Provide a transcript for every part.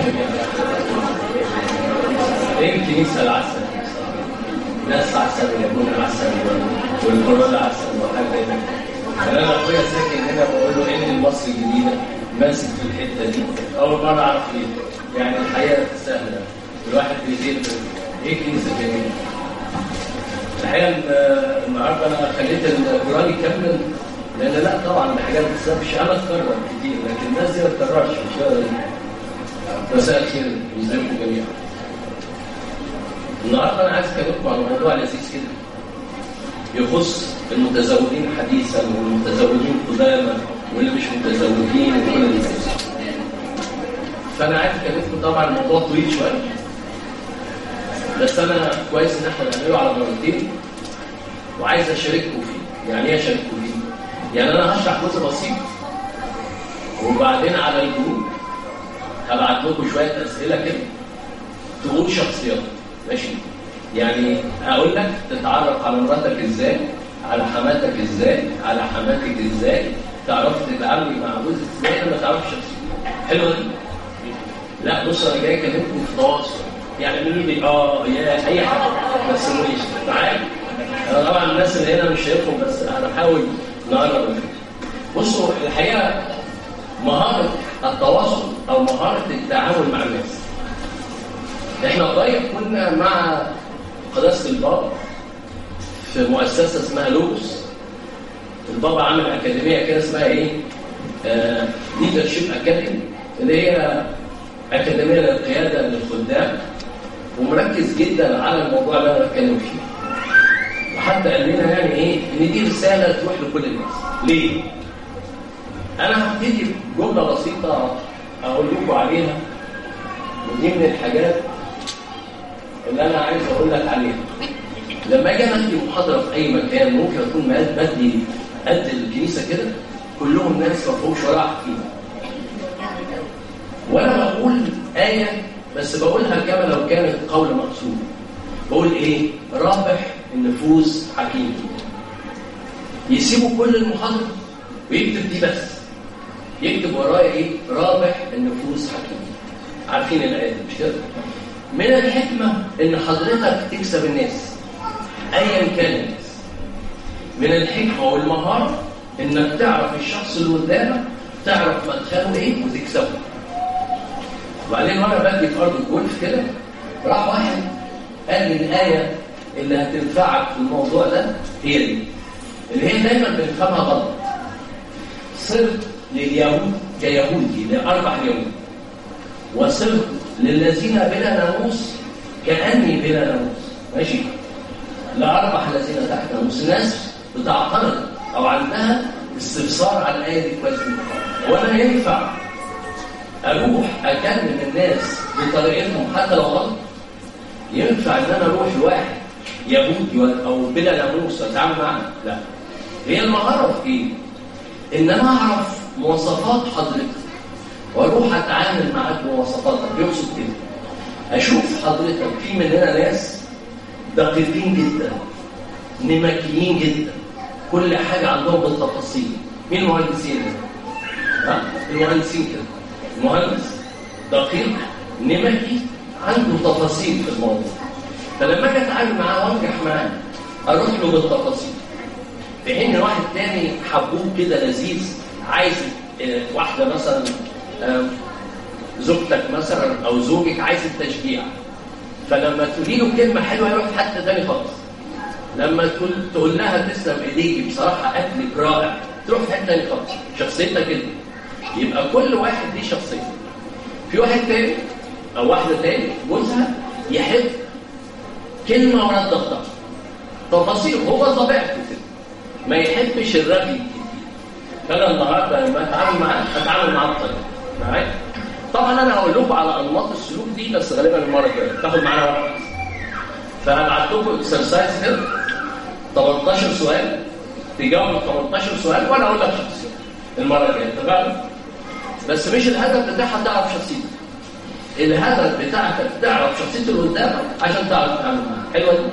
ايه الكنيسه العسل ناس عسل ويكون عسل والكورونا عسل وحاجه زي كده انا اخويا ساكن هنا بقول له ايه المصري الجديده ماسك في الحته دي اول مره اعرف ليه يعني الحياه سهله الواحد بيدير ايه كنيسه جميله الحقيقه النهارده انا خليت القران يكمل لان لا طبعا الحاجات دي مش انا اتكرر كتير لكن الناس دي ما تكررش مش مساء الخير وازيكم جميعا النهارده انا عايز اكلمكم عن موضوع لذيذ كده يخص المتزوجين حديثا والمتزوجين قدامى واللي مش متزوجين وكل الناس فانا عايز اكلمكم طبعا الموضوع طويل شويه بس انا كويس ان احنا نعمله على مرتين وعايز اشارككم فيه يعني ايه اشارككم فيه؟ يعني انا هشرح جزء بسيط وبعدين على الجروب هبعت لكم شويه اسئله كده تقول شخصيات ماشي يعني اقول لك تتعرف على مراتك ازاي على حماتك ازاي على حماتك ازاي تعرف تتعاملي مع جوزك ازاي لما تعرفي شخصيته حلوه دي لا بص انا جاي اكلمكم في تواصل يعني قولوا لي اه يا اي حاجه بس مش معايا انا طبعا الناس اللي هنا مش شايفهم بس انا بحاول نقرب الفكره بصوا الحقيقه مهاره التواصل او مهاره التعامل مع الناس احنا قريب كنا مع قداسه البابا في مؤسسه اسمها لوكس البابا عامل اكاديميه كده اسمها ايه؟ ليدرشيب اكاديمي اللي هي اكاديميه للقياده للخدام ومركز جدا على الموضوع اللي انا بتكلم فيه وحتى قال لنا يعني ايه ان دي رساله تروح لكل الناس ليه؟ انا هبتدي بجمله بسيطه اقول لكم عليها ودي من الحاجات اللي انا عايز اقول لك عليها لما اجي ادي محاضره في اي مكان ممكن اكون بدي قد الكنيسه كده كلهم ناس ما فيهمش ولا واحد فيهم وانا بقول ايه بس بقولها كما لو كانت قول مقصود بقول ايه رابح النفوس حكيم يسيبوا كل المحاضره ويكتب دي بس يكتب ورايا ايه رابح النفوس حكيم عارفين الايه دي مش كده من الحكمه ان حضرتك تكسب الناس ايا كان الناس من الحكمه والمهاره انك تعرف الشخص اللي قدامك تعرف مدخله ايه وتكسبه وبعدين وانا بدي في ارض الجولف كده راح واحد قال لي الايه اللي هتنفعك في الموضوع ده هي دي اللي هي دايما بنفهمها غلط صرت لليهود كيهودي لاربع يهود وصرت للذين بلا ناموس كاني بلا ناموس ماشي لاربع الذين تحت ناموس ناس بتعترض او عندها استفسار على الايه دي كويس وانا ينفع اروح اكلم الناس بطريقتهم حتى لو غلط ينفع ان انا اروح لواحد يهودي او بلا ناموس اتعامل معاه لا هي المهاره في ايه ان انا اعرف مواصفات حضرتك واروح اتعامل معاك بمواصفاتك يقصد كده اشوف حضرتك في مننا ناس دقيقين جدا نمكيين جدا كل حاجه عندهم بالتفاصيل مين المهندسين ها المهندسين كده مهندس دقيق نمكي عنده تفاصيل في الموضوع فلما اجي اتعامل معاه وانجح معاه اروح له بالتفاصيل في حين واحد تاني حبوب كده لذيذ عايز واحده مثلا زوجتك مثلا او زوجك عايز التشجيع فلما تقولي له كلمه حلوه يروح حتى تاني خالص لما تقول تقول لها تسلم ايديكي بصراحه اكلك رائع تروح في حته تاني خالص شخصيتك كده يبقى كل واحد ليه شخصيه في واحد تاني او واحده تاني جوزها يحب كلمه ورد ضغطها تفاصيل هو طبيعته كده ما يحبش الرغي كتير فانا النهارده لما اتعامل معاه اتعامل معاه بطريقه معايا طبعا انا هقول لكم على انماط السلوك دي بس غالبا المره الجايه تاخد معانا وقت فهبعت لكم اكسرسايز كده 18 سؤال تجاوب 18 سؤال وانا اقول لك شخصيه المره الجايه اتفقنا بس مش الهدف بتاعها تعرف شخصيتك الهدف بتاعك تعرف شخصيه اللي قدامك عشان تعرف تتعامل معاها حلوه دي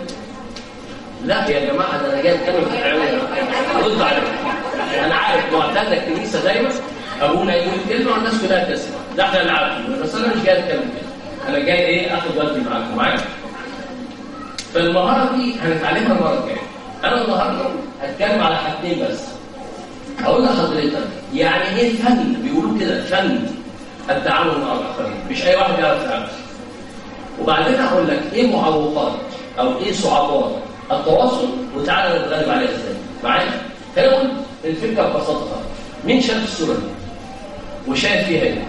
لا يا جماعه ده انا جاي اتكلم في الحيوان رد عليك انا عارف معتاد الكنيسه دايما ابونا يقول كلمه والناس كلها تسمع ده احنا اللي عارفينه بس انا مش جاي اتكلم كده انا جاي ايه اخد ودي معاكم معايا فالمهاره دي هنتعلمها المره الجايه انا النهارده هتكلم على حاجتين بس هقول لحضرتك يعني ايه فن بيقولوا كده فن التعامل مع الاخرين مش اي واحد يعرف يتعامل وبعدين هقول لك ايه معوقات او ايه صعوبات التواصل وتعالى نتغلب عليها ازاي معايا خلينا نقول الفكره ببساطه مين شاف الصوره دي وشايف فيها ايه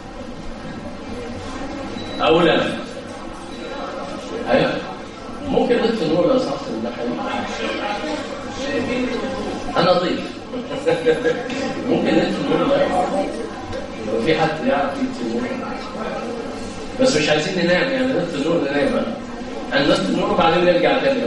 اقول انا ايوه ممكن نطفي النور لو سمحت من الناحيه انا ضيف ممكن نطفي النور لو في حد يعرف يطفي النور بس مش عايزين ننام يعني نطفي النور ننام هنطفي النور وبعدين نرجع تاني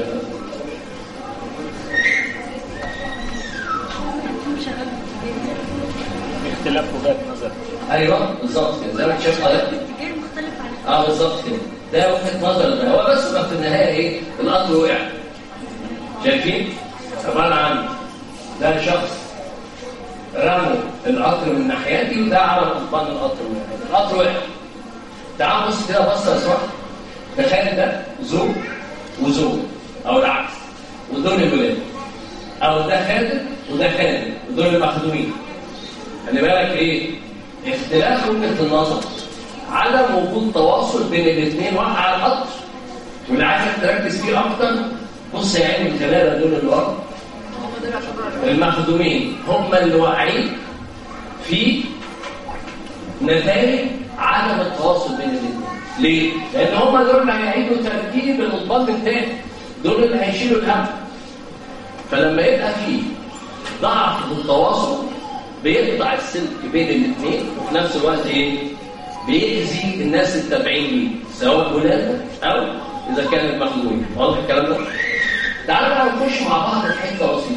اختلاف وجهات نظر ايوه بالظبط كده زي ما انت شايف حضرتك غير مختلف عن اه بالظبط كده ده وجهه نظر ده هو بس بقى في النهايه ايه القطر وقع شايفين عباره عن ده شخص رموا القطر من ناحيتي وده عمل قضبان القطر من ناحيتي القطر وقع تعال بص كده بص يا صاحبي تخيل ده زوج وزوج او العكس ودول الولاد او ده خادم وده خادم ودول المخدومين خلي بالك ايه اختلاف وجهه النظر عدم وجود تواصل بين الاثنين واقع على القطر واللي عايزك تركز فيه اكتر بص يا عيني الخلاله دول اللي ورا المخدومين هم اللي واقعين في نتائج عدم التواصل بين الاثنين ليه؟ لان هم دول اللي هيعيدوا ترتيب القضبان من تاني دول اللي هيشيلوا الهم فلما يبقى فيه ضعف في التواصل بيقطع السلك بين الاثنين وفي نفس الوقت ايه؟ بيأذي الناس التابعين ليه سواء ولادك او اذا كانت مخزونين واضح الكلام ده؟ تعالوا بقى نخش مع بعض في حته بسيطه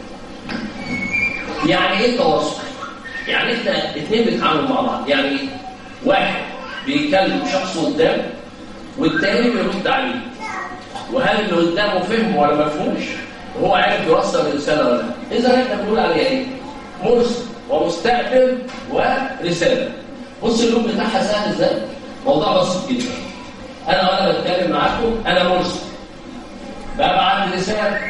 يعني ايه تواصل؟ يعني انت اثنين بيتعاملوا مع بعض يعني ايه؟ واحد بيكلم شخص قدام والتاني بيرد عليه وهل اللي قدامه فهم ولا ما فهمش؟ وهو عارف يوصل الرساله ولا لا؟ اذا احنا بنقول عليها ايه؟ مرسل ومستقبل ورساله بص اللون بتاعها سهل ازاي؟ موضوع بسيط جدا انا وانا بتكلم معاكم انا مرسل ببعت رساله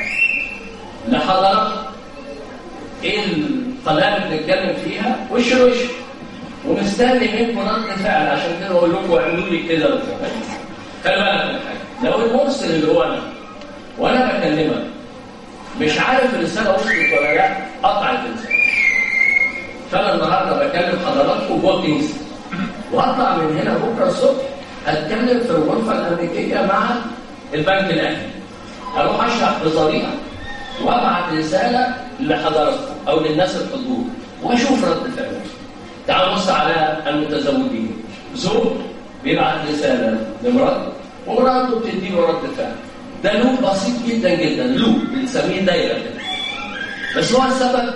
لحضرتك ايه القناه اللي بنتكلم فيها وش لوش ومستني منكم رد فعل عشان كده اقول لكم اعملوا لي كده وكده خلي بالك من حاجه لو المرسل اللي هو انا وانا بكلمك مش عارف الرساله وصلت ولا لا قطع الرساله فانا النهارده بكلم حضراتكم جوه الكنيسه وهطلع من هنا بكره الصبح هتكلم في الغرفه الامريكيه مع البنك الاهلي هروح اشرح بطريقه وابعت رساله لحضراتكم او للناس الحضور واشوف رد فعلهم تعالوا نبص على المتزوجين زوج بيبعت رساله لمراته ومراته بتدي له رد فعل ده لوب بسيط جدا جدا لوب بنسميه دايره كده بس هو السبب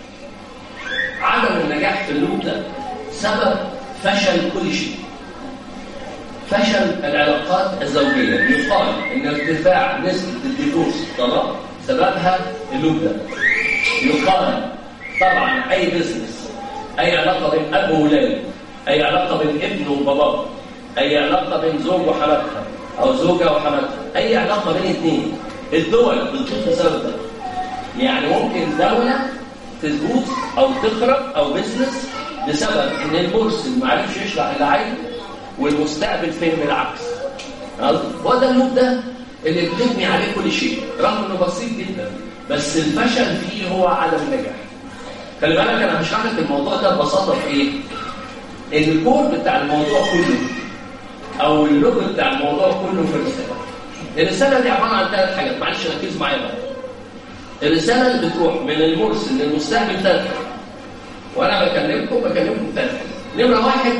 عدم النجاح في اللوب ده سبب فشل كل شيء فشل العلاقات الزوجيه يقال ان ارتفاع نسبه الديفورس الطلاق سببها اللوب ده يقال طبعا اي بزنس اي علاقه بين اب وولاده اي علاقه بين ابن وباباه اي علاقه بين زوج وحماتها او زوجه وحماتها اي علاقه بين اثنين الدول بتطيح بسبب ده يعني ممكن دوله تفوز او تخرب او بزنس بسبب ان المرسل ما عرفش يشرح اللي عايزه والمستقبل فهم العكس هو ده اللوب ده اللي بتبني عليه كل شيء رغم انه بسيط جدا بس الفشل فيه هو عدم النجاح خلي بالك انا هشرح لك الموضوع ده ببساطه في ايه؟ ان الكور بتاع الموضوع كله او اللوب بتاع الموضوع كله في الرساله. الرساله دي عباره عن ثلاث حاجات معلش ركزوا معايا بقى. الرساله اللي بتروح من المرسل للمستقبل ثلاث حاجات. وانا بكلمكم بكلمكم ثلاث حاجات. نمره واحد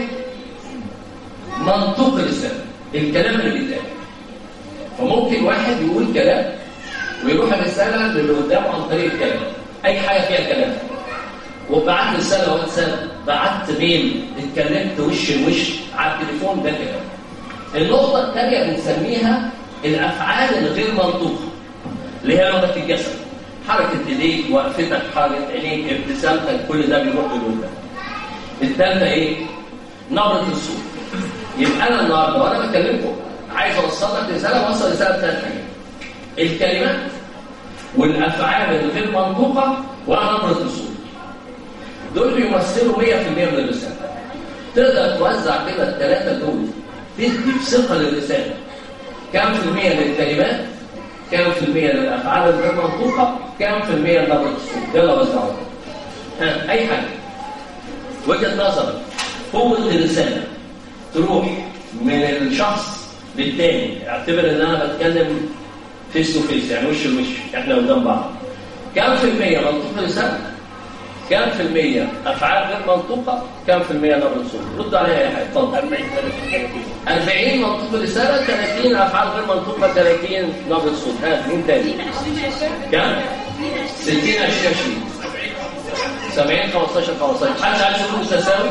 منطوق الرساله الكلام اللي بيتقال. فممكن واحد يقول كلام ويروح الرساله للي قدامه عن طريق الكلام. اي حاجه فيها كلام. وبعت رساله واتساب بعت ميل اتكلمت وش لوش على التليفون ده كلام النقطه الثانيه بنسميها الافعال الغير منطوقه اللي هي لغه الجسد حركه ايديك وقفتك حركه عينيك ابتسامتك كل ده بيروح للقدام الثالثه ايه نبره الصوت يبقى انا النهارده وانا بكلمكم عايز اوصل لك رساله اوصل رساله بثلاث حاجات الكلمات والافعال الغير منطوقه ونبره الصوت دول بيمثلوا 100% من الرساله تقدر توزع كده الثلاثه دول تدي بثقه للرساله كم في المية للكلمات كم في المية للأفعال الغير منطوقة كم في المية لنبرة الصوت يلا وزعوا ها أي حاجة وجهة نظر قوة الرسالة تروح من الشخص للتاني اعتبر ان انا بتكلم فيس تو فيس يعني وش لوش احنا قدام بعض كم في المية منطوق الرسالة كم في المية أفعال غير منطوقة كم في المية نبرة صوت رد عليها يا حاجة اتفضل 40 30 40 منطوق الرسالة 30 أفعال غير منطوقة 30 نبرة صوت ها مين تاني؟ كم؟ 60 20 20 70 15 15 حد عايز يقول متساوي؟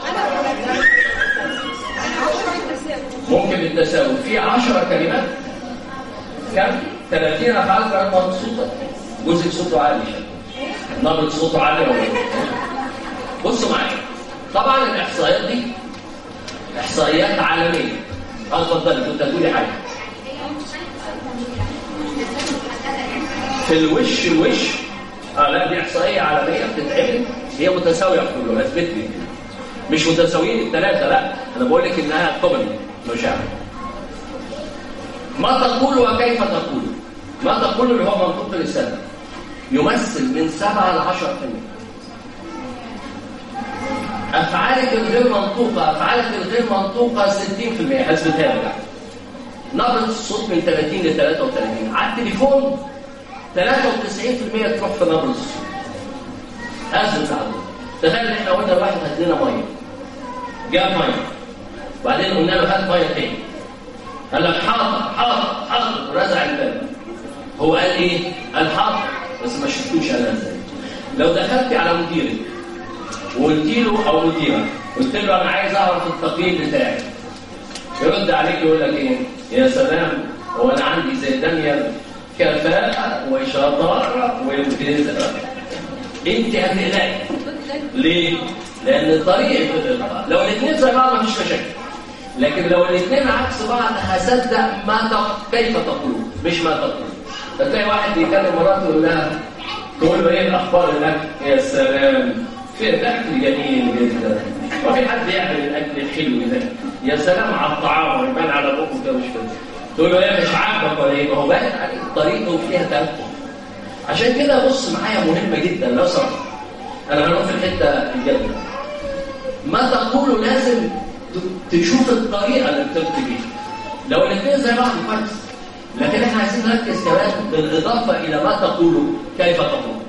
ممكن بالتساوي في 10 كلمات كم؟ 30 أفعال غير منطوقة جزء صوته عالي نبرة صوته عالية ولا إيه؟ بصوا معايا طبعا الإحصائيات دي إحصائيات عالمية اه اتفضلي كنت هتقولي حاجة في الوش الوش اه لا دي إحصائية عالمية بتتعمل هي متساوية في كله أثبت لي مش متساويين الثلاثة لا أنا بقول لك إنها قبل مشاعر ما تقول وكيف تقول ما تقول اللي هو منطوق الرسالة يمثل من 7 ل 10% أفعالك الغير منطوقة أفعالك الغير منطوقة 60% حسبتها لك نبرة الصوت من 30 ل 33 على التليفون 93% تروح في نبرة الصوت أثبت على تخيل إن إحنا قلنا لواحد هات لنا مية جاب مية وبعدين قلنا له هات مية تاني قال لك حاضر حاضر حاضر ورزع الباب هو قال إيه؟ قال حاضر بس ما شفتوش أنا إزاي لو دخلت على مديرك وقلت له او مديرك قلت له انا عايز اعرف التقييم بتاعي يرد عليك يقول لك ايه يا سلام هو انا عندي زي دانيال كفاءة وشطارة وامتياز انت هتقلقي ليه؟ لان طريقة الإلقاء لو الاثنين زي بعض مفيش مشاكل لكن لو الاثنين عكس بعض هصدق ما تق... كيف تقول مش ما تقول فتلاقي واحد بيكلم مراته يقول لها تقول له ايه الاخبار الاكل يا سلام في الاكل جميل جدا وفي حد يعمل الاكل الحلو ده يا سلام على الطعام ويبان على بقه كده مش كده تقول له ايه مش عاجبك ولا ايه ما هو باين عليك طريقته فيها تنقل عشان كده بص معايا مهمه جدا لو سمحت انا هنروح في الحته الجامده ما تقوله لازم تشوف الطريقه اللي بتلقي بيها لو الاثنين زي بعض كويس لكن احنا عايزين نركز كمان بالاضافه الى ما تقوله كيف تقول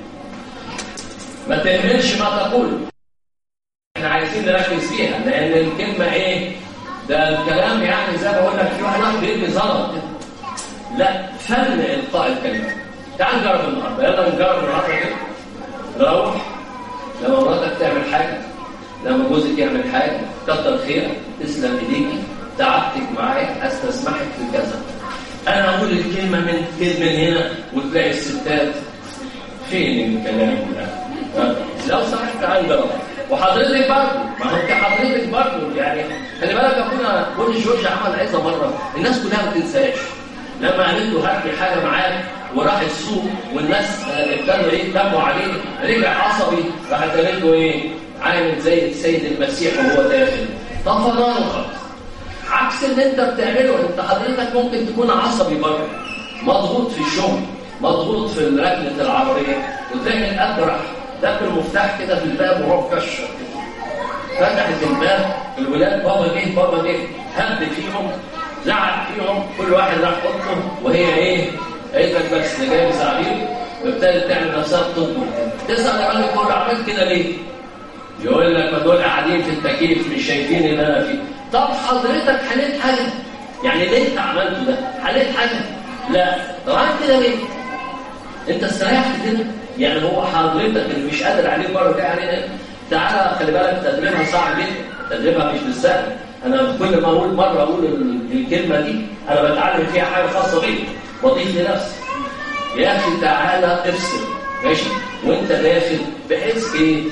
ما تهملش ما تقوله احنا عايزين نركز فيها لان الكلمه ايه ده الكلام يعني زي ما بقول لك في واحد واحد بيرمي زلط لا فن القاء الكلمه تعال نجرب النهارده يلا نجرب النهارده كده نروح لما مراتك تعمل حاجه لما جوزك يعمل حاجه كتر خيرك تسلم ايديكي تعبتك معايا استسمحك في كذا انا اقول الكلمه من كلمه من هنا وتلاقي الستات فين الكلام ده لو سمحت تعال نجرب وحضرتك برضه ما هو انت حضرتك برضه يعني خلي بالك ابونا بولي جورج عمل عظه مره الناس كلها ما تنساش لما قالت له هات لي حاجه معاك وراح السوق والناس ابتدوا ايه تموا عليه رجع عصبي راحت قالت له ايه عامل زي السيد المسيح وهو داخل طفران خالص عكس اللي انت بتعمله انت حضرتك ممكن تكون عصبي بره مضغوط في الشغل مضغوط في ركنه العربيه وتلاقي الاب راح دب المفتاح كده في الباب وهو مكشر فتحت الباب الولاد بابا جه بابا جه هب فيهم زعق فيهم كل واحد راح اوضته وهي ايه قالت لك بس ده جاي مساعدين وابتدت تعمل نفسها بتطبخ تسال الراجل تقول عملت كده ليه؟ يقول لك ما دول قاعدين في التكييف مش شايفين اللي انا فيه طب حضرتك حليت حاجه يعني اللي انت عملته ده حليت حاجه لا طب عملت كده ليه؟ انت استريحت كده يعني هو حضرتك اللي مش قادر عليه بره جاي عليه تعالى خلي بالك تدريبها صعب جدا تدريبها مش بالسهل انا كل ما اقول مره اقول الكلمه دي انا بتعلم فيها حاجه خاصه بيا بضيف لنفسي يا اخي تعالى افصل ماشي وانت داخل بحيث ايه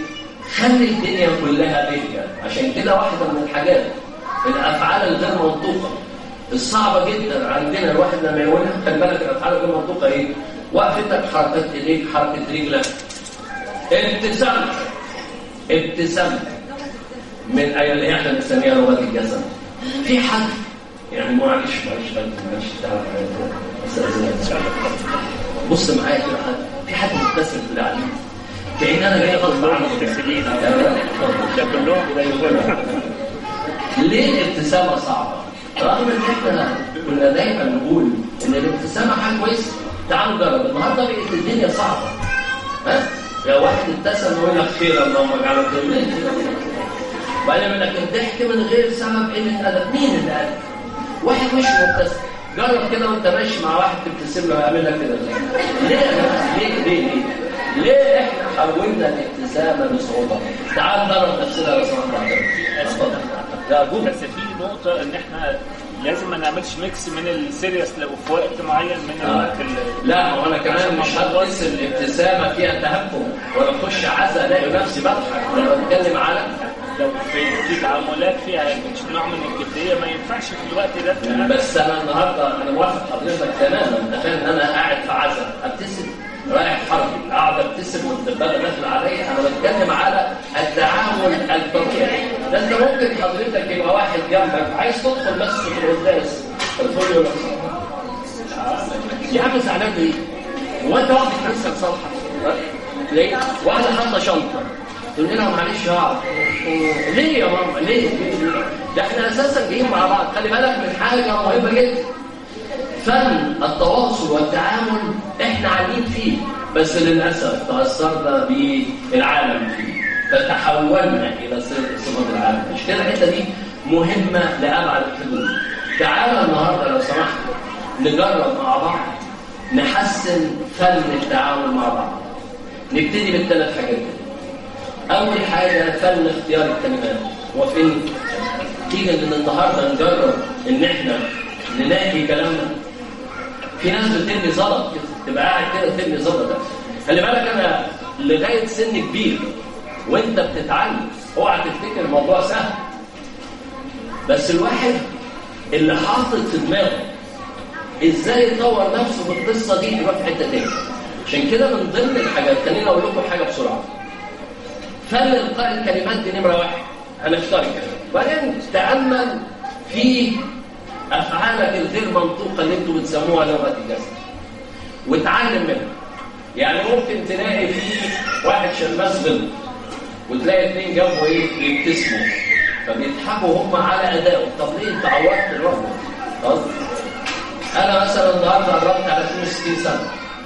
خلي الدنيا كلها بهجة عشان كده واحدة من الحاجات الأفعال الغير منطوقة الصعبة جدا عندنا الواحد لما يقولها خلي بالك الأفعال الغير منطوقة إيه؟ وقفتك حركة إيديك حركة رجلك ابتسامة ابتسامة من أي اللي احنا بنسميها لغة الجسد في حد يعني معلش معلش معلش تعرف بص معايا كده حد في حد مبتسم في العليم كأن انا جاي غصب عنه مبتسمين ده كلهم قريبين ليه الابتسامة صعبة؟ رغم ان احنا كنا دايما نقول ان الابتسامة حاجة كويسة تعالوا نجرب النهارده بقت الدنيا صعبة ها؟ لو واحد ابتسم يقول لك خير اللهم اجعله خير وبعدين يقول لك الضحك من غير سبب قلة أدب مين اللي قال؟ واحد مش مبتسم جرب كده وانت ماشي مع واحد تبتسم له هيعمل لك كده ليه يا جماعه ليه ليه ليه ليه احنا حولنا الابتسامه لصعوبه تعال نجرب نفسنا لو سمحت اتفضل لا أقول بس في نقطة إن إحنا لازم ما نعملش ميكس من السيريس لو في وقت معين من الوقت ال- لا هو انا كمان مش هدرس الابتسامه فيها تهكم ولا اخش عزا الاقي نفسي بضحك ولا بتكلم على لو في في تعاملات فيها مش نوع من الجدية ما ينفعش في الوقت ده تبقى- بس انا النهارده انا موافق حضرتك تماما تخيل ان انا قاعد في عزا ابتسم رايح حربي قاعد ابتسم والدبابه داخله عليا انا بتكلم على التعامل الطبيعي ده انت ممكن حضرتك يبقى واحد جنبك عايز تدخل بس في القداس تدخل له يا عم زعلان ليه؟ هو انت واقف نفسك صالحه ليه؟ واحده حاطه شنطه تقول لها معلش هقعد ليه يا ماما ليه؟ ليه؟ ده احنا اساسا جايين مع بعض خلي بالك من حاجه مهمه جدا فن التواصل والتعامل احنا عاليين فيه بس للاسف تاثرنا بالعالم فيه فتحولنا الى صفه العالم مش كده الحته دي مهمه لابعد الحدود تعالى النهارده لو سمحت نجرب مع بعض نحسن فن التعامل مع بعض نبتدي بالثلاث حاجات دي اول حاجه فن اختيار الكلمات وفين تيجي من النهارده نجرب ان احنا نلاقي كلامنا في ناس بترمي زلط كده تبقى قاعد كده ترمي زلط ده خلي بالك انا لغايه سن كبير وانت بتتعلم اوعى تفتكر الموضوع سهل بس الواحد اللي حاطط في دماغه ازاي يطور نفسه في القصه دي يروح في حته تاني عشان كده من ضمن الحاجات خليني اقول لكم حاجه بسرعه فن القاء الكلمات دي نمره واحد هنختار كده وبعدين تامل في افعالك الغير منطوقه اللي انتوا بتسموها لغه الجسد وتعلم منها يعني ممكن تلاقي في واحد شماس غلط وتلاقي اثنين جنبه ايه بيبتسموا فبيضحكوا هم على ادائه طب ليه انت عورت الراجل خلاص انا مثلا النهارده قربت على 62 سنه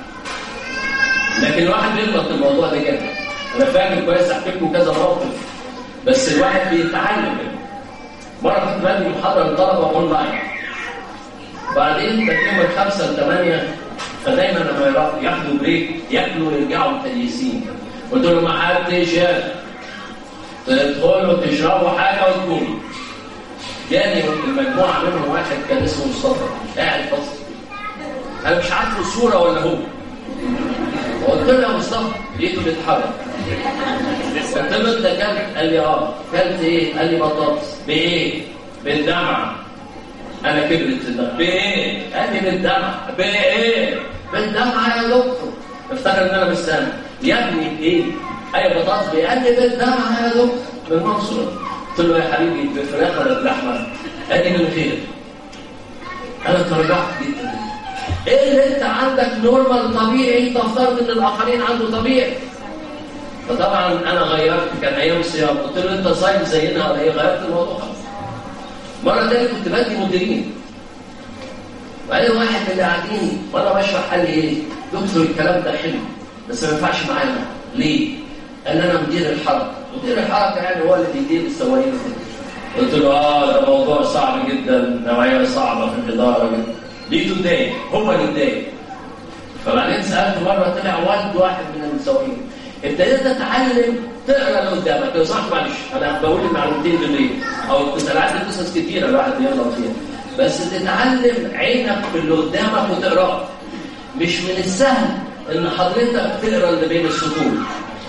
لكن الواحد بيغلط الموضوع ده جدا انا فاكر كويس احكي لكم كذا موقف بس الواحد بيتعلم منه مره كنت بدي محاضره لطلبه اونلاين بعدين كانت من خمسه لثمانيه فدايما لما يروحوا ياخدوا بريك ياكلوا ويرجعوا متيسين قلت لهم ما حدش ياكل تدخلوا تشربوا حاجه وتقوموا جاني المجموعه منهم واحد كان اسمه مصطفى قاعد فصل انا مش عارف الصوره ولا هو قلت له يا مصطفى لقيته بيتحرك قلت له انت كلت قال لي اه كلت ايه قال لي بطاطس بايه بالدمعه انا كبرت الدمعه بايه قال لي بالدمعه بايه بالدمعه يا دكتور افتكر ان انا مستني يا ابني بايه اي بطاطس بايه قال لي بالدمعه يا دكتور بالمنصوره قلت له يا حبيبي بفراخ ولا بلحمه قال لي من خير انا تراجعت جدا ايه اللي انت عندك نورمال طبيعي تفترض ان الاخرين عنده طبيعي فطبعا انا غيرت كان ايام الصيام قلت له انت صايم زينا ولا ايه غيرت الموضوع خالص مره تانية كنت بدي مديرين وبعدين واحد من اللي قاعدين وانا بشرح قال لي ايه دكتور الكلام ده حلو بس ما ينفعش معانا ليه؟ قال لي انا مدير الحركه مدير الحركه يعني هو اللي بيدير السواقين قلت له اه ده موضوع صعب جدا نوعيه صعبه في الاداره جدا ليه تتضايق هو اللي اتضايق فبعدين سالت مره طلع والد واحد من المساوئين ابتديت اتعلم تقرا اللي قدامك لو سمحت معلش انا بقول المعلومتين بالليل او كنت انا عندي قصص كتيره الواحد يغلط فيها بس تتعلم عينك في اللي قدامك وتقراه مش من السهل ان حضرتك تقرا اللي بين السطور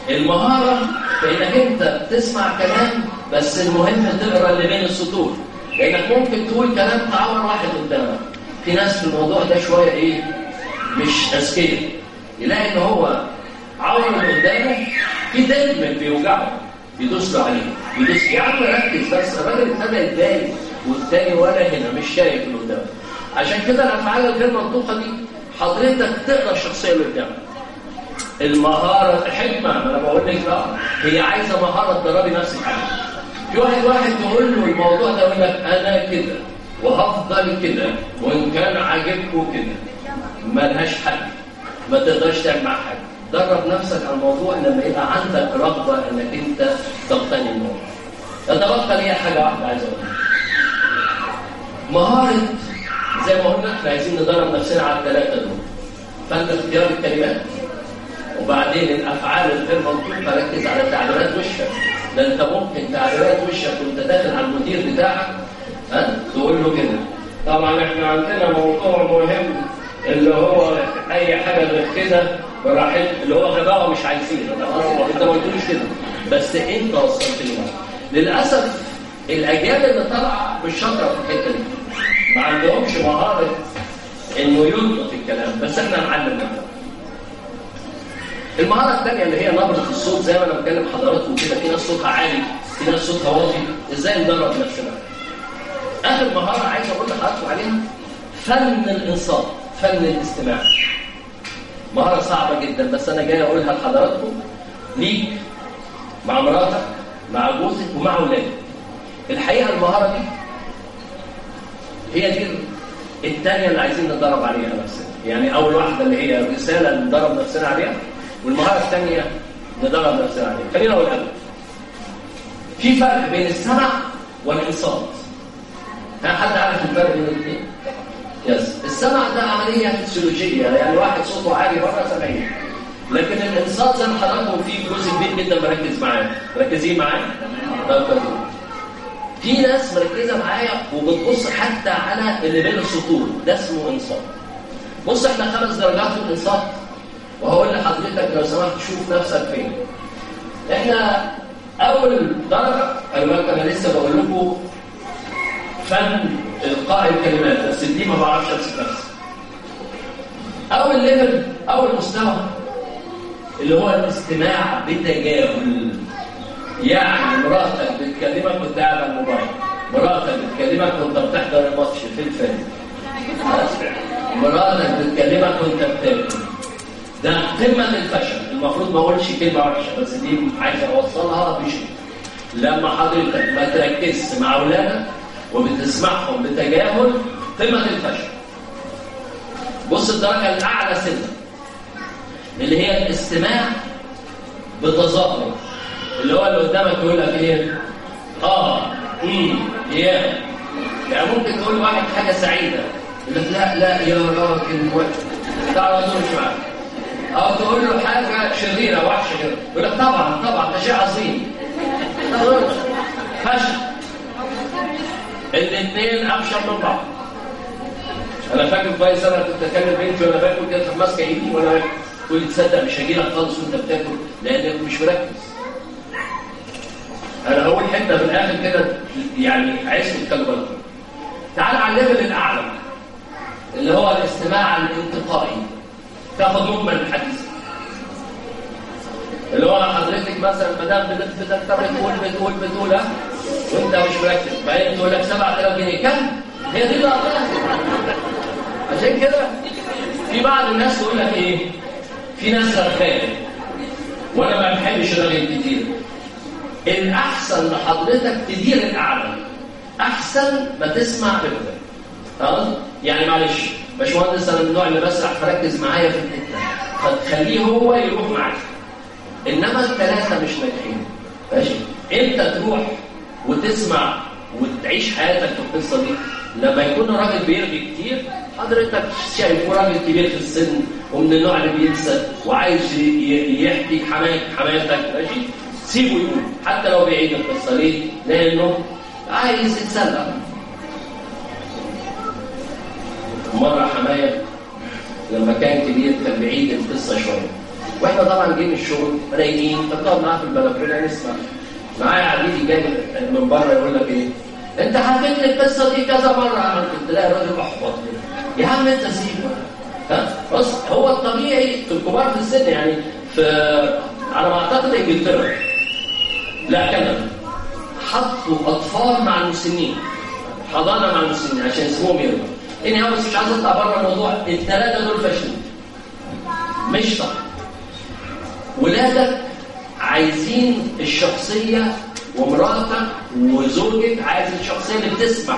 المهارة في انك انت تسمع كلام بس المهم تقرا اللي بين السطور لانك ممكن تقول كلام تعور واحد قدامك في ناس في الموضوع ده شوية ايه مش اذكياء يلاقي ان هو عور اللي قدامه في دم بيوجعه يدوس له عليه يدوس يا عم ركز بس الراجل ابتدى يتضايق والتاني ولا هنا مش شايف اللي قدامه عشان كده الافعال الغير منطوقه دي حضرتك تقرا الشخصيه اللي قدامك المهاره الحكمه ما انا بقول لك بقى هي عايزه مهاره تدربي نفسك عليها في واحد واحد تقول له الموضوع ده يقول لك انا كده وهفضل كده وان كان عاجبكم كده ملهاش حل ما تقدرش تعمل مع حد درب نفسك على الموضوع لما يبقى عندك رغبه انك انت تقتني الموضوع يتبقى لي حاجه واحده عايز اقولها مهاره زي ما قلنا احنا عايزين ندرب نفسنا على الثلاثه دول فانت اختيار الكلمات وبعدين الافعال الغير منطوقه ركز على تعبيرات وشك ده انت ممكن تعبيرات وشك وانت داخل على المدير بتاعك ها تقول له كده طبعا احنا عندنا موضوع مهم اللي هو اي حاجه غير كده براحتك اللي هو غباء مش عايزين انت ما قلتلوش كده بس انت وصلت لي للاسف الاجيال اللي طالعه مش شاطره في الحته دي ما عندهمش مهاره انه يلقط الكلام بس احنا نعلم منها المهاره الثانيه اللي هي نبره الصوت زي ما انا بكلم حضراتكم كده في ناس صوتها عالي في ناس صوتها واطي ازاي ندرب نفسنا اخر مهاره عايز اقول لحضراتكم عليها فن الانصات فن الاستماع مهاره صعبه جدا بس انا جاي اقولها لحضراتكم ليك مع مراتك مع جوزك ومع اولادك الحقيقه المهاره دي هي دي الثانيه اللي عايزين ندرب عليها نفسنا يعني اول واحده اللي هي الرساله ندرب نفسنا عليها والمهاره الثانيه ندرب نفسنا عليها خلينا اقول الاول في فرق بين السمع والانصات ها حد عارف الفرق بين الاثنين يس السمع ده عمليه فسيولوجيه يعني واحد صوته عالي بره سامعين لكن الانصات زي ما حضراتكم في جزء كبير جدا مركز معاه مركزين معايا طب في ناس مركزه معايا وبتبص حتى على اللي بين السطور ده اسمه انصات بص احنا خمس درجات في الانصات وهقول لحضرتك لو سمحت شوف نفسك فين احنا اول درجه خلي بالك انا لسه بقول لكم فن القاء الكلمات بس دي ما بعرفش امسك نفسي اول ليفل اول مستوى اللي هو الاستماع بتجاهل يعني مراتك بتكلمك وانت قاعد على الموبايل مراتك بتكلمك وانت بتحضر الماتش في الفيلم مراتك بتكلمك وانت بتاكل ده قمه الفشل المفروض ما اقولش كلمه وحشه بس دي عايز اوصلها بشيء لما حضرتك ما تركزش مع اولادك وبتسمعهم بتجاهل قمه الفشل بص الدرجه الاعلى سنه اللي هي الاستماع بتظاهر اللي هو اللي قدامك يقول لك ايه اه امم يا يعني ممكن تقول لواحد حاجه سعيده يقول لك لا لا يا راجل تعالى دور مش معاك او تقول له حاجه شريره وحشه كده يقول لك طبعا طبعا ده شيء عظيم فشل الاثنين ابشر من بعض انا فاكر كويس انا كنت اكلم بنتي وانا باكل كده ماسكه ايدي وانا باكل تقول لي تصدق مش هجي لك خالص وانت بتاكل لانك مش مركز انا هقول حته في الاخر كده يعني عايزكم تخلوا بالكم تعال على الليفل الاعلى اللي هو الاستماع الانتقائي تاخد مجمل الحديث اللي هو حضرتك مثلا ما دام بتكتب بتقول بتقول بتقول ها وانت مش مركز بعدين تقول لك 7000 جنيه كم؟ هي دي الارقام عشان كده في بعض الناس تقول لك ايه؟ في ناس رغايه وانا ما بحبش الرغي كتير الاحسن لحضرتك تدير الاعلى احسن ما تسمع بالله خلاص يعني معلش باشمهندس انا من النوع اللي بسرح فركز معايا في الحته فتخليه هو يروح معاك انما الثلاثه مش ناجحين ماشي امتى تروح وتسمع وتعيش حياتك في القصه دي لما يكون الراجل بيرغي كتير حضرتك شايفه راجل كبير في السن ومن النوع اللي بينسى وعايز يحكي حماك حماتك ماشي سيبه يقول حتى لو بيعيد القصه ليه؟ لانه عايز يتسلى مره حمايه لما كان كبير كان بعيد القصه شويه واحنا طبعا جايين الشغل رايقين فبنقعد معاه في البلكونه نسمع معايا عميلي جاي من بره يقول لك ايه انت حكيت لي القصه دي كذا مره عملت تلاقي الراجل احبط يا عم انت سيبه ها بص هو الطبيعي في الكبار في السن يعني في على ما اعتقد انجلترا لا كندا حطوا اطفال مع المسنين حضانه مع المسنين عشان اسمهم يرضوا اني انا بس مش عايز اطلع بره الموضوع الثلاثه دول فاشلين مش صح ولادك عايزين الشخصيه ومراتك وزوجك عايز الشخصيه اللي بتسمع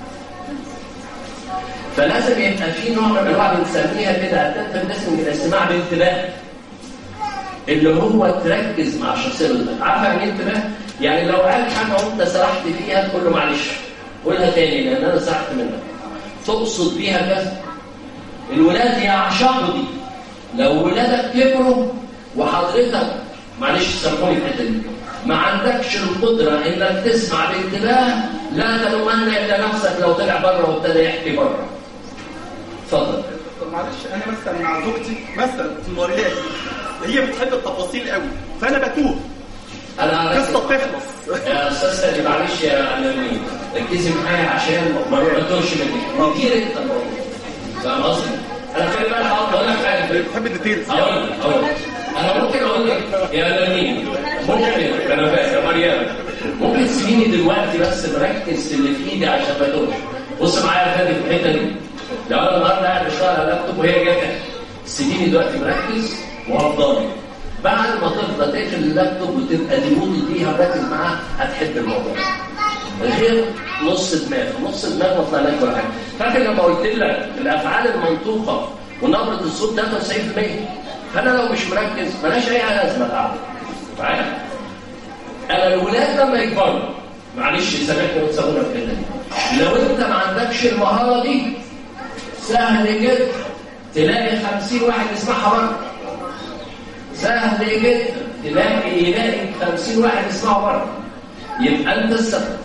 فلازم يبقى في نوع من انواع بنسميها كده التنتم الاستماع بانتباه اللي هو تركز مع الشخصيه اللي عارفه يعني ايه انتباه؟ يعني لو قال حاجه وانت سرحت فيها تقول له معلش قولها تاني لان انا سرحت منك تقصد بيها كذا الولاد يعشقوا دي لو ولادك كبروا وحضرتك معلش سامحوني الحته دي ما عندكش القدره انك تسمع بانتباه لا تلومن الا نفسك لو طلع بره وابتدى يحكي بره اتفضل طب معلش انا مثلا مع زوجتي مثلا في الموريات هي بتحب التفاصيل قوي فانا بتوه انا القصه بتخلص يا استاذ سالي معلش يا امين ركزي معايا عشان ما نقطعش منك كتير انت فاهم قصدي؟ انا خلي بالك هقول لك حاجه بتحب الديتيلز اقول لك اقول لك انا ممكن اقول لك يا امين ممكن انا فاهم يا مريم ممكن تسيبيني دلوقتي بس مركز في اللي في ايدي عشان ما توش بص معايا يا فادي في الحته دي لو انا النهارده قاعد بشتغل على اللابتوب وهي جايه سيبيني دلوقتي مركز وهفضل بعد ما تفضى تقفل اللابتوب وتبقى ديموتي فيها مركز معاها هتحب الموضوع غير نص دماغ نص دماغ ما طلعلكش ولا حاجه فاكر لما قلت لك الافعال المنطوقه ونبره الصوت 93% فانا لو مش مركز ملاش اي لازمه القعده معايا انا الولاد لما يكبروا معلش سامحني وتسوونا في الحته دي لو انت ما عندكش المهاره دي سهل جدا تلاقي 50 واحد يسمعها بره سهل جدا تلاقي يلاقي 50 واحد يسمعوا بره يبقى انت السبب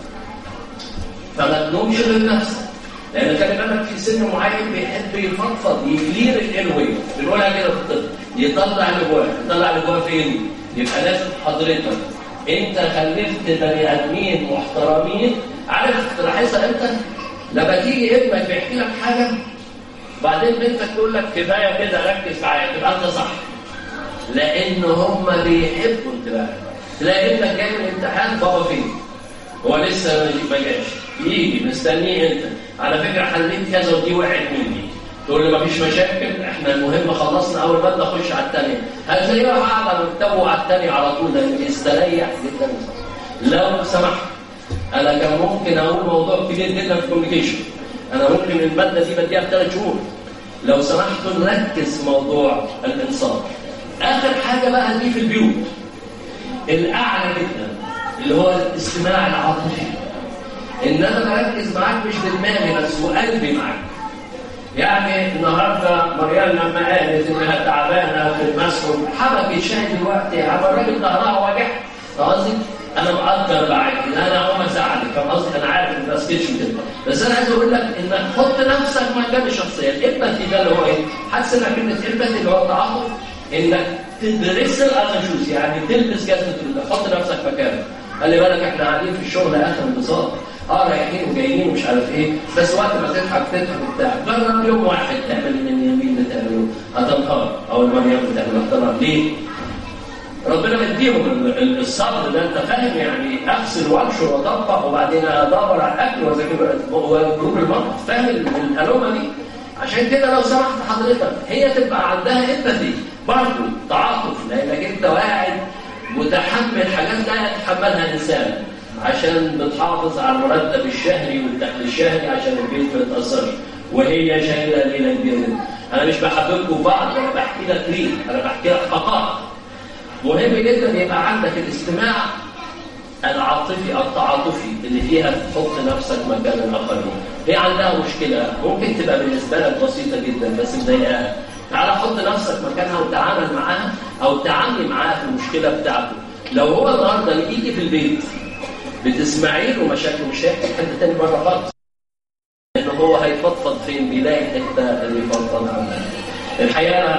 فما تلومش غير نفسك لان خلي بالك في سن معين بيحب يفضفض يكلير الايروي بنقولها كده في الطب يطلع اللي جواه يطلع اللي جواه فين؟ يبقى لازم حضرتك انت خلفت بني ادمين محترمين عارف تلاحظها امتى؟ لما تيجي ابنك بيحكي لك حاجه بعدين بنتك تقول لك كفايه كده ركز معايا تبقى انت صح لان هم بيحبوا انتباهك تلاقي ابنك جاي من الامتحان بابا فين؟ هو لسه ما جاش يجي مستنيه انت على فكره حليت كذا ودي وقعت مني تقول لي مفيش مشاكل احنا المهم خلصنا اول ماده اخش على الثانيه هتلاقيه قاعد على مكتبه على الثانيه على طول لان بيستريح جدا لو سمحت انا كان ممكن اقول موضوع كبير جدا في الكوميونيكيشن انا ممكن الماده دي بديها في ثلاث شهور لو سمحتوا نركز في موضوع الانصاف اخر حاجه بقى دي في البيوت الاعلى جدا اللي هو الاستماع العاطفي ان انا بركز معاك مش بدماغي بس وقلبي معاك يعني النهارده مريم لما قالت انها تعبانه في المسجد حبكت شاي دلوقتي على الراجل ظهرها وجع قصدي انا مقدر معاك ان انا اقوم اساعدك فاهم قصدي انا عارف ان ما سكتش كده بس انا عايز اقول لك انك حط نفسك مكان الشخصيه الامباثي ده اللي هو ايه؟ حاسس انك كلمه امباثي اللي هو التعاطف انك تدرس الانشوز يعني تلبس جزمه الرضا حط نفسك مكانه خلي بالك احنا قاعدين في الشغل اخر انبساط اه رايحين وجايين ومش عارف ايه بس وقت ما تضحك تضحك وبتاع جرب يوم واحد تعمل من اليمين اللي تعمله هتنهار او المريم بتعمله هتنهار ليه؟ ربنا مديهم الصبر ده انت فاهم يعني اغسل وانشر واطبق وبعدين ادور على الاكل واذاكر وجروب المرض فاهم الالومه دي عشان كده لو سمحت حضرتك هي تبقى عندها امباثي برضه تعاطف لانك انت واعد متحمل حاجات لا يتحملها انسان عشان بتحافظ على المرتب الشهري والدخل الشهري عشان البيت ما يتاثرش وهي شايله ليله كبيره انا مش بحببكم بعض انا بحكي لك ليه انا بحكي لك حقائق مهم جدا يبقى عندك الاستماع العاطفي التعاطفي اللي فيها تحط نفسك مكان الاخرين هي عندها مشكله ممكن تبقى بالنسبه لك بسيطه جدا بس مضايقاها تعالى حط نفسك مكانها وتعامل معاها او تعاملي معاها في المشكله بتاعته لو هو النهارده يجي في البيت بتسمعي له مشاكل مش هيحكي حد تاني بره خالص لان هو هيفضفض فين بيلاقي الحته اللي يفضفض عنها الحقيقه انا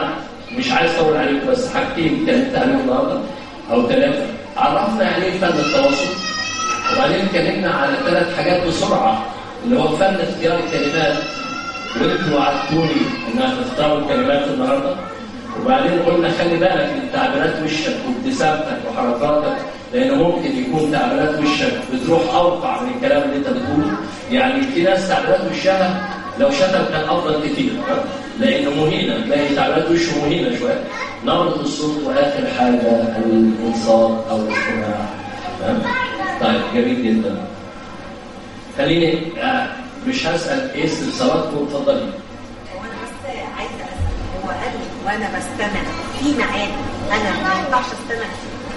مش عايز اطول عليكم بس حاجتين اتكلمت عليهم النهارده او ثلاثه عرفنا يعني ايه فن التواصل وبعدين اتكلمنا على ثلاث حاجات بسرعه اللي هو فن اختيار الكلمات وانتوا وعدتوني ان هتختاروا الكلمات النهارده وبعدين قلنا خلي بالك من تعبيرات وشك وابتسامتك وحركاتك لان ممكن يكون تعبيرات وشك بتروح اوقع من الكلام اللي انت بتقوله يعني في ناس تعبيرات وشها لو شتم كان افضل كتير ها؟ لانه مهينه تلاقي تعبيرات وشه مهينه شويه نبره الصوت واخر حاجه الانصات او الاستماع تمام؟ طيب جميل جدا خليني آه، مش هسال ايه استفساراتكم اتفضلي هو انا بس عايزه اسال هو قال لي وانا بستمع في ميعاد انا ما ينفعش استمع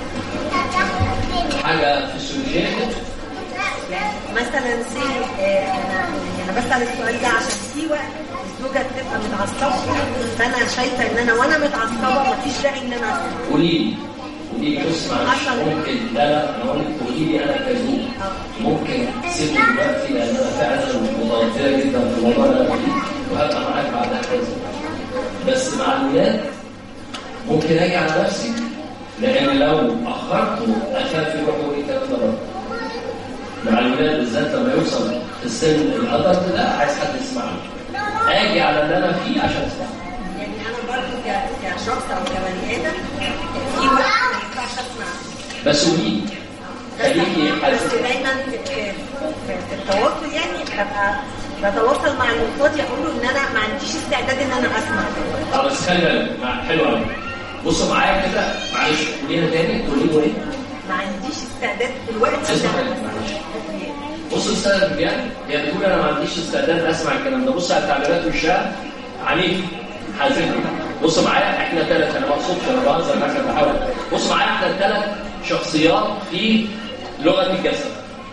حاجه فسيولوجيه كده؟ يعني مثلا سي آه، انا يعني انا بسال السؤال ده عشان في وقت الزوجه بتبقى متعصبه فانا شايفه ان انا وانا متعصبه مفيش داعي ان انا اسمع قولي لي قولي لي بص معلش أصلاً. ممكن لا لا انا اقول لك قولي لي انا كزوج ممكن تسيبني دلوقتي لان انا فعلا متوتره جدا في الموضوع ده وهبقى معاك بعدها كذا بس مع الولاد ممكن اجي على نفسي لان لو اخرته اخاف يروحوا ايه كلام ده برضه. مع الولاد بالذات لما يوصل في السن الادلت لا عايز حد يسمعني اجي على اللي انا فيه عشان اسمع يعني انا برضه ك- كشخص او كبني ادم في وقت ما ينفعش اسمع بس قولي لي خليكي بس حاسه دايما في, في, في التواصل يعني ببقى بتواصل مع اللي قصادي اقول له ان انا ما عنديش استعداد ان انا اسمع اه بس خلي بالك مع- حلو قوي بصوا معايا كده معلش قوليها تاني قولي له ايه؟ ما عنديش استعداد في الوقت اسمع ده معلش بص استاذ بجد هي بتقول انا ما عنديش استعداد اسمع الكلام ده بص على تعبيرات وشها عنيف حازم بص معايا احنا ثلاث انا ما اقصدش انا بهزر معاك انا بحاول بص معايا احنا ثلاث شخصيات في لغه الجسد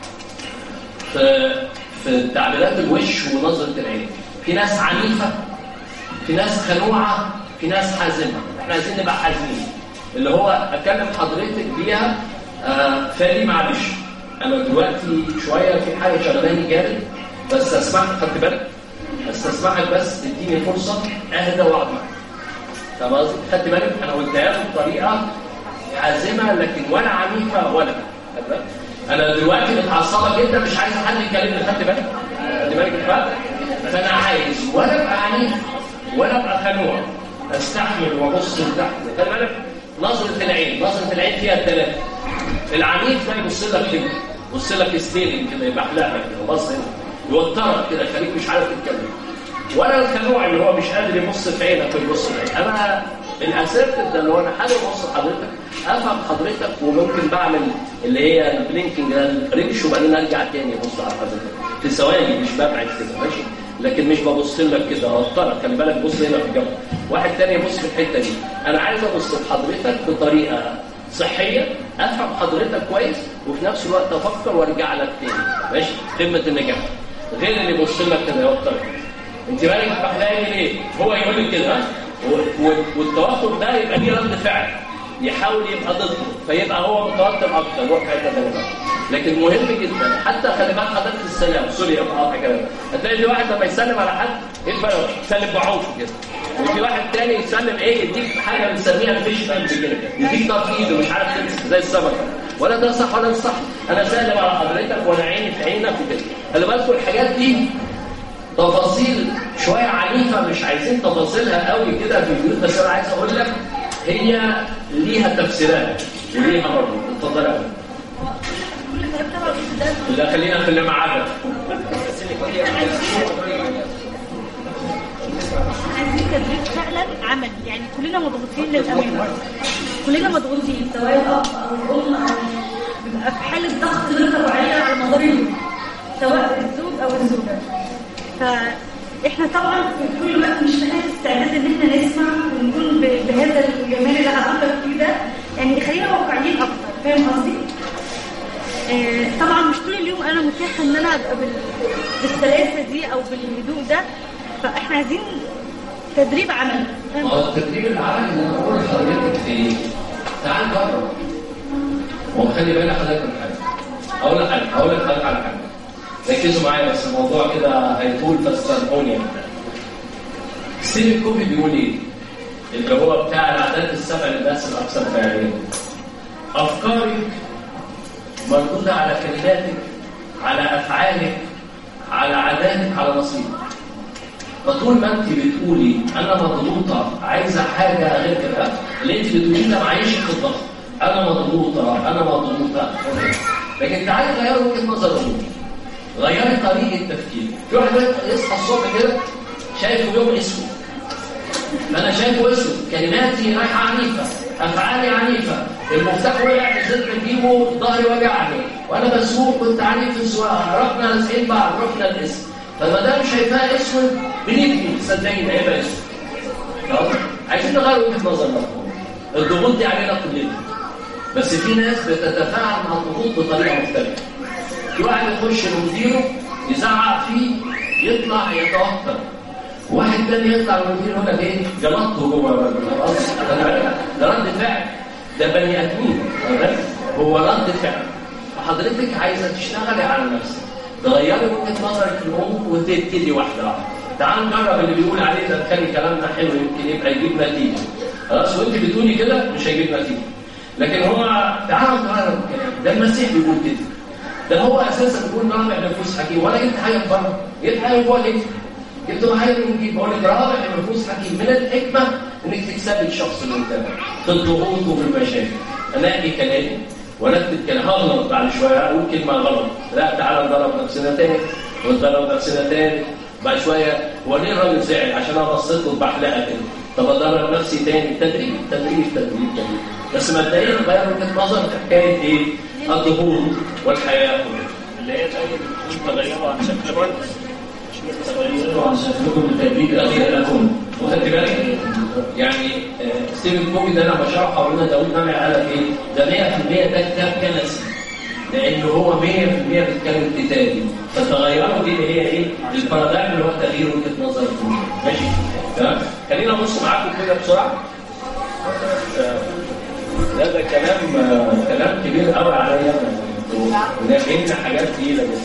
في في تعبيرات الوش ونظره العين في ناس عنيفه في ناس خنوعه في ناس حازمه احنا عايزين نبقى حازمين اللي هو اكلم حضرتك بيها آه فادي معلش انا دلوقتي شويه في حاجه شغلاني جامد بس اسمعك خدت بالك استسمحك بس تديني فرصه اهدى واقعد معاك طب قصدي خدت بالك انا قلتها له بطريقه حازمه لكن ولا عنيفه ولا خدت بالك؟ انا دلوقتي متعصبه جدا مش عايز حد يكلمني خدت بالك خدت بالك بقى فانا عايز ولا ابقى عنيف ولا ابقى خنوع استحمل وابص لتحت خلي بالك نظره العين نظره العين فيها الثلاثه العنيف ده يبص لك كده يبص لك ستيرنج كده يبقى لك كده بص هنا يوترك كده يخليك مش عارف تتكلم ولا الخنوع اللي هو مش قادر يبص في عينك ويبص في عينك انا الاسيرتيف ده اللي هو انا حابب ابص لحضرتك افهم حضرتك وممكن بعمل اللي هي البلينكينج ده الريش وبعدين ارجع تاني ابص على حضرتك في ثواني مش ببعد كده ماشي لكن مش ببص لك كده اوترك خلي بالك بص هنا في الجنب واحد تاني يبص في الحته دي انا عايز ابص لحضرتك بطريقه صحيه افهم حضرتك كويس وفي نفس الوقت افكر وارجع لك تاني ماشي قمه النجاح غير اللي يبص لك كده يوترك انت بالك بحلقني ليه؟ هو يقول لك كده ها؟ و- و- والتوتر ده يبقى ليه رد فعل يحاول يبقى ضده فيبقى هو متوتر اكتر يروح في حته ثانيه بقى. لكن مهم جدا حتى خلي بالك حضرتك في السلام سوري يا قاطع كلام هتلاقي في واحد لما يسلم على حد يبقى يسلم بعوف كده وفي واحد تاني يسلم ايه يديك حاجه بنسميها الفيش بامب كده يديك طرف ايده مش عارف تمسك زي السمكه ولا ده صح ولا ده صح انا سالم على حضرتك وانا عيني في عينك وكده خلي بالكم الحاجات دي تفاصيل شويه عنيفه مش عايزين تفاصيلها قوي كده في البيوت بس انا عايز اقول لك هي ليها تفسيرات وليها برضه اتفضل يا أبو. كل الكلام ده موجود في ده لا خلينا في اللي معانا عايزين تدريب فعلا عملي يعني كلنا مضغوطين للامانه كلنا مضغوطين سواء الاب او الام او بيبقى في حاله ضغط غير طبيعيه على مدار اليوم سواء الزوج او الزوجه فاحنا طبعا في كل وقت مش في حاله استعداد ان احنا نسمع ونكون ب- بهذا الجمال اللي حضرتك فيه ده يعني خلينا واقعيين اكتر فاهم قصدي؟ آه، طبعا مش طول اليوم انا متاحه ان انا ابقى بال- بالسلاسه دي او بالهدوء ده فاحنا عايزين تدريب عملي فاهم ما هو التدريب العملي اللي انا بقول لحضرتك في ايه؟ تعال جرب وخلي بالك حضرتك من حاجه اقول لك حاجه اقول لك حضرتك على حاجه ركزوا معايا بس الموضوع كده هيطول فاستروني ستيفن كوفي بيقول ايه؟ اللي هو بتاع العادات السبع للناس الاكثر فعاليه افكارك مردوده على كلماتك على افعالك على عاداتك على نصيبك فطول ما انت بتقولي انا مضغوطه عايزه حاجه غير كده اللي انت بتقوليه ده معيشك في الضغط انا مضغوطه انا مضغوطه لكن تعالي غيري وجهه نظر امك غيري طريقه تفكيرك في واحد يصحى الصبح كده شايفه يوم اسود فانا شايفه اسود كلماتي رايحه عنيفه افعالي عنيفه المفتاح وقع نزلت اجيبه ظهري وجعني وانا بسوق كنت عنيف في السواقه رحنا لازقين بعض رحنا الاسم فما دام شايفاه اسود بنبني صدقيني هيبقى اسود خلاص عايزين نغير وجهه نظرنا الضغوط دي علينا كلنا بس في ناس بتتفاعل مع الضغوط بطريقه مختلفه في واحد يخش لمديره يزعق فيه يطلع يتوتر واحد تاني يطلع للمدير يقول لك ايه جلطته جوه الراجل خلاص ده رد فعل ده بني ادمين تمام؟ هو رد فعل فحضرتك عايزه تشتغلي على نفسك تغيري وجهه نظرك في الامور وتبتدي واحده واحده تعال نجرب اللي بيقول عليه ده كان كلامنا حلو يمكن يبقى يجيب نتيجه خلاص وانت بتقولي كده مش هيجيب نتيجه لكن هو تعالوا نغير الكلام ده المسيح بيقول كده ده هو اساسا بيقول رابع نفوس حكيم ولا جبت حاجه من بره جبت حاجه جوه ليه؟ جبت حاجه من جيب بقول لك رابع نفوس حكيم من الحكمه انك تكسبي الشخص اللي قدامك في الضغوط وفي المشاكل انقي كلامي ونكتب كلام هغلط بعد شويه اقول كلمه غلط لا تعالى نضرب نفسنا تاني ونضرب نفسنا تاني بعد شويه هو ليه الراجل زعل عشان انا بصيت له بحلقه كده طب ادرب نفسي تاني تدريب تدريب تدريب تدريب بس مبدئيا غير وجهه نظر في حكايه ايه؟ الضغوط والحياه كلها اللي هي الآية اللي بتقول تغيروا عن شكل برد تغيروا عن شكلكم بالتدريب الاخير لكم وخدت بالك يعني آه، ستيفن كوفي ده انا بشرحه قلنا داوود نامي قال لك ايه؟ ده 100% ده كتاب كنسي لان هو 100% بيتكلم كتابي فتغيروا دي اللي هي ايه؟ البارادايم اللي هو تغيير وجهه نظر الكل. ماشي؟ تمام؟ خلينا نبص معاكم كده بسرعه آه، ده ده كلام آه، كلام كبير قوي عليا وناقلنا حاجات تقيله جدا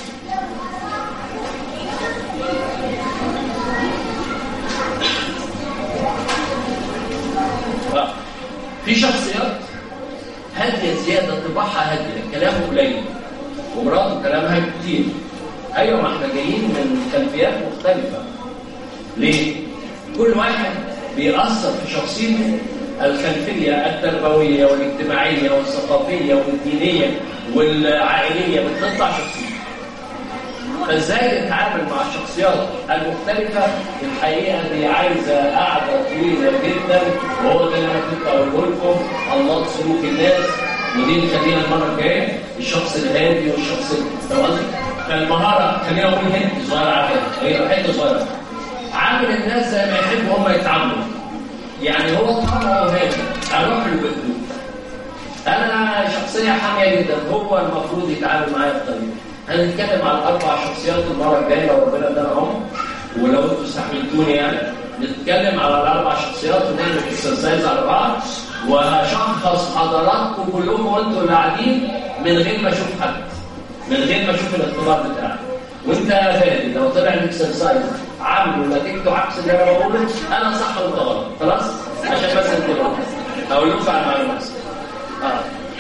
آه. في شخصيات هاديه زياده طباعها هاديه كلامه قليل ومراته كلامها كتير ايوه ما احنا جايين من خلفيات مختلفه ليه؟ كل واحد بيأثر في شخصيته الخلفية التربوية والاجتماعية والثقافية والدينية والعائلية بتطلع شخصيته فازاي نتعامل مع الشخصيات المختلفة الحقيقة دي عايزة قعدة طويلة جدا وهو ده اللي انا كنت اقوله لكم الله سلوك الناس ودي اللي خلينا المرة الجاية الشخص الهادي والشخص ال- فاهم قصدي؟ فالمهارة خلينا اقول هند صغيرة على فكرة هي حتة صغيرة عامل الناس زي ما يحبوا هم يتعاملوا يعني هو طبعه هادي اروح له بهدوء انا شخصيه حاميه جدا هو المفروض يتعامل معايا بطريقه هنتكلم عن اربع شخصيات المره الجايه لو ربنا ادانا عمر ولو انتوا استحملتوني يعني نتكلم على الاربع شخصيات ونعمل اكسرسايز على بعض وهشخص حضراتكم كلكم وانتوا اللي قاعدين من غير ما اشوف حد من غير ما اشوف الاختبار بتاعك وانت يا فادي لو طلع الاكسرسايز عامله نتيجته عكس اللي انا بقوله انا صح وانت غلط خلاص عشان بس انتوا هقول لكم على معلومات اه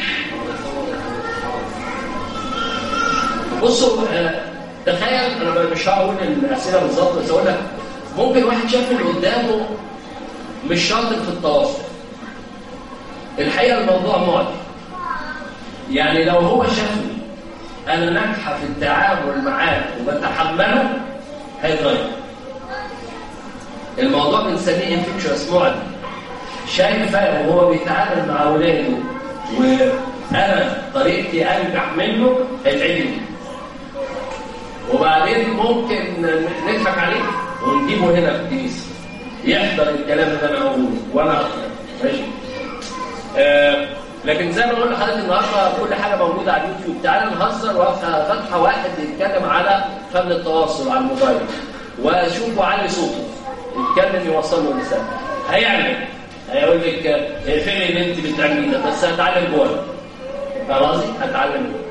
بصوا آه، تخيل انا مش هقول الاسئله بالظبط بس اقول لك ممكن واحد شاف اللي قدامه مش شاطر في التواصل الحقيقه الموضوع معدي يعني لو هو شافني انا ناجحه في التعامل معاه وبتحمله هيتغير الموضوع بنسميه انفكشوس معدي شايفه وهو بيتعامل مع اولاده وانا طريقتي انجح منه هيتعجب وبعدين ممكن نضحك عليه ونجيبه هنا في الكنيسه يحضر الكلام اللي انا بقوله وانا أحضر. ماشي آه لكن زي ما قلنا لحضرتك النهارده كل حاجه موجوده على اليوتيوب تعالى نهزر وافتح فتحه واحد يتكلم على فن التواصل على الموبايل وشوفوا علي صوته يتكلم يوصل له رساله هيعمل هيقول لك آه، اقفلي اللي انت بتعمليه ده بس هتعلم جوه فاهم قصدي؟ هتعلم جوه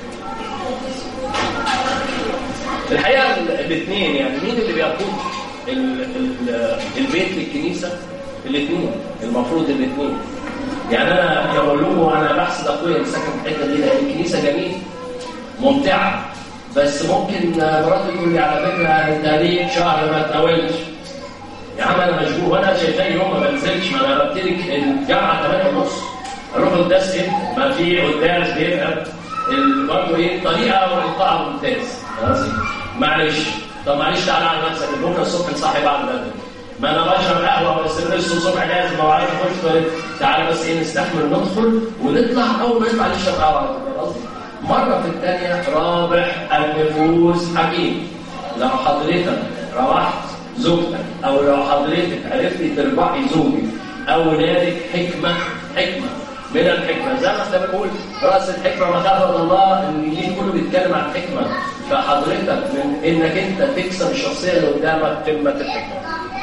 الحقيقه الاثنين يعني مين اللي بيقود ال- ال- البيت للكنيسه الاثنين المفروض الاثنين يعني انا يقول لكم انا بحسد اخويا اللي ساكن في الحته دي لان الكنيسه جميله ممتعه بس ممكن مراتي تقول لي على فكره انت ليك شهر ما تناولش يا عم انا مشغول وانا شايفاني يوم ما بنزلش ما انا ببتدي الجامعه 8 ونص اروح قداس ايه؟ ما في قداس بيبقى ال- برضه ايه طريقه والقاء ممتاز خلاص معلش طب معلش تعالى على نفسك بكره الصبح صاحي بعد بدري ما انا بشرب قهوه واسبريسو الصبح لازم ما بعرفش اخش تواليت تعالى بس ايه نستحمل ندخل ونطلع اول ما نطلع نشرب قهوه على طول، خلاص مره في الثانيه رابح النفوس حكيم لو حضرتك روحت زوجتك او لو حضرتك عرفتي تربحي زوجك او ولادك حكمه حكمه من الحكمه زي ما احنا بنقول راس الحكمه مخافه الله الانجيل كله بيتكلم عن حكمه فحضرتك من انك انت تكسب الشخصيه اللي قدامك قمه الحكمه.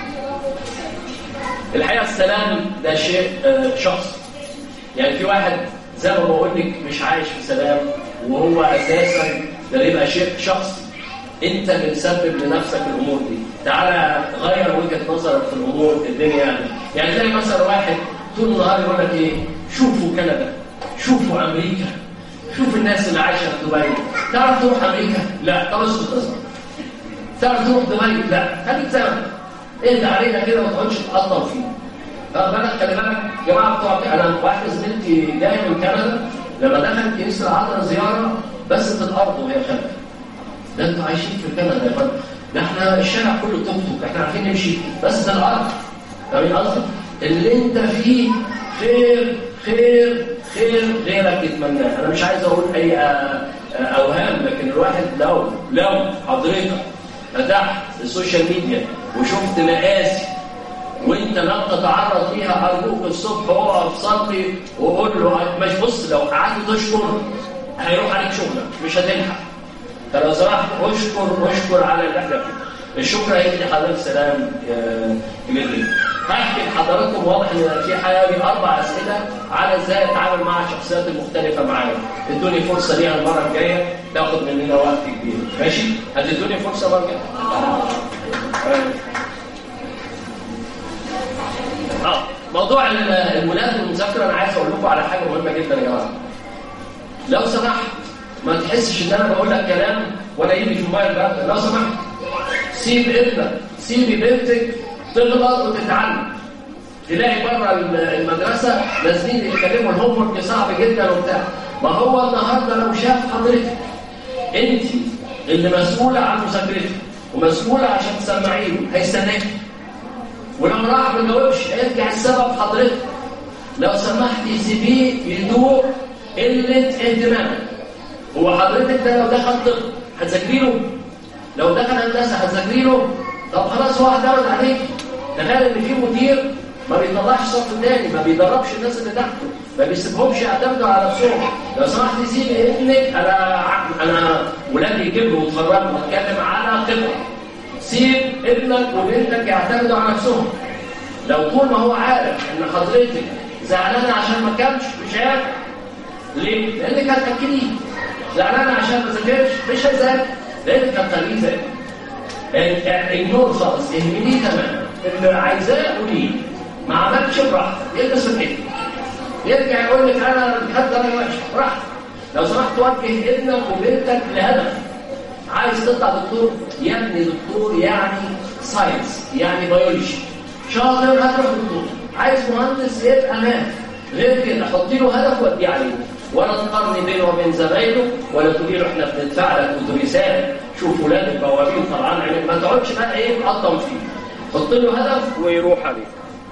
الحقيقه السلام ده شيء آه، شخصي يعني في واحد زي ما بقول لك مش عايش في سلام وهو اساسا ده بيبقى شيء شخصي انت اللي مسبب لنفسك الامور دي تعالى غير وجهه نظرك في الامور الدنيا يعني يعني زي مثلا واحد طول النهار يقول لك ايه شوفوا كندا شوفوا امريكا شوف الناس اللي عايشه في دبي تعرف تروح امريكا لا طب اسكت اسكت تعرف تروح دبي لا خليك زي ما انت اهدى علينا كده ما تقعدش تقطم فيه خد بالك خلي بالك يا جماعه بتوع انا واحده زميلتي جايه من كندا لما دخلت كنيسه العذراء زياره بست الارض وهي خارجه ده انتوا عايشين في كندا يا فندم ده احنا الشارع كله توك توك احنا عارفين نمشي بس ده الارض فاهمين قصدي؟ اللي انت فيه خير خير خير غيرك يتمناه انا مش عايز اقول اي آه، آه، اوهام لكن الواحد لو لو حضرتك فتحت السوشيال ميديا وشفت مقاسي وانت لم تتعرض ليها ارجوك الصبح اقف صلي وقول له مش بص لو قعدت تشكر هيروح عليك شغلك مش هتلحق فلو سمحت اشكر اشكر على اللي احنا فيه الشكر هيدي حضرتك سلام آه، كبير هحكي لحضراتكم واضح ان في حوالي اربع اسئله على ازاي اتعامل مع الشخصيات المختلفه معايا ادوني فرصه ليها المره الجايه تاخد مننا وقت كبير ماشي هتدوني فرصه المره الجايه اه موضوع ال- الولاد والمذاكره انا عايز اقول لكم على حاجه مهمه جدا يا جماعه لو سمحت ما تحسش ان انا بقول لك كلام ولا يجي في موبايل بقى لو سمحت سيب ابنك سيبي بنتك تغلط وتتعلم تلاقي بره المدرسه نازلين يتكلموا الهوم ورك صعب جدا وبتاع ما هو النهارده لو شاف حضرتك انت اللي مسؤوله عن مذاكرته ومسؤوله عشان تسمعيه له هيستناك ولما راح ما جاوبش هيرجع السبب حضرتك لو سمحتي سيبيه يدور قله اهتمامك هو حضرتك ده لو دخل طب هتذاكري له لو دخل هندسه هتذاكري له طب خلاص هو اعتمد عليك تخيل ان في مدير ما بيطلعش الصف الثاني ما بيدربش الناس اللي تحته ما بيسيبهمش يعتمدوا على نفسهم لو سمحت سيبي ابنك انا انا ولادي كبروا واتخرجوا بتكلم على خبره سيب ابنك وبنتك يعتمدوا على نفسهم لو طول ما هو عارف ان حضرتك زعلانه عشان ما كانش مش عارف ليه؟ لانك هتاكليه زعلانه عشان ما ذاكرش مش هيذاكر لانك هتخليه يذاكر اجنور خالص اهمليه تماما اللي عايزاه قوليه ما عملتش براحتك يلبس في الحته يرجع يقول لك انا خدت انا وحش براحتك لو سمحت وجه ابنك وبنتك لهدف عايز تطلع دكتور يا ابني دكتور يعني ساينس يعني بيولوجي شاطر هتروح دكتور عايز مهندس يبقى مات غير كده حطي له هدف وديه عليه ولا تقارني بينه وبين زمايله ولا تقولي له احنا بندفع لك اتوبيسات شوف ولاد البوابين طلعان عينيك ما تقعدش بقى ايه تقطم فيه حط له هدف ويروح عليه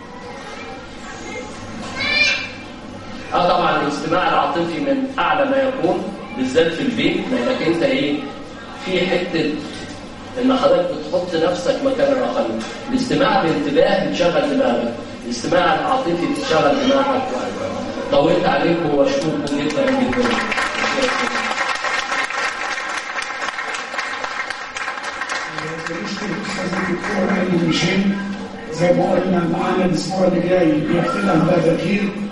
اه طبعا الاستماع العاطفي من اعلى ما يكون بالذات في البيت لانك انت ايه في حته ان حضرتك بتحط نفسك مكان الاخرين الاستماع بانتباه بتشغل دماغك الاستماع العاطفي بتشغل دماغك طولت عليكم واشكركم جدا جدا نشكر الاستاذ الدكتور علي ميشيل زي ما قلنا معانا الاسبوع اللي جاي بيحكي لنا بقى تغيير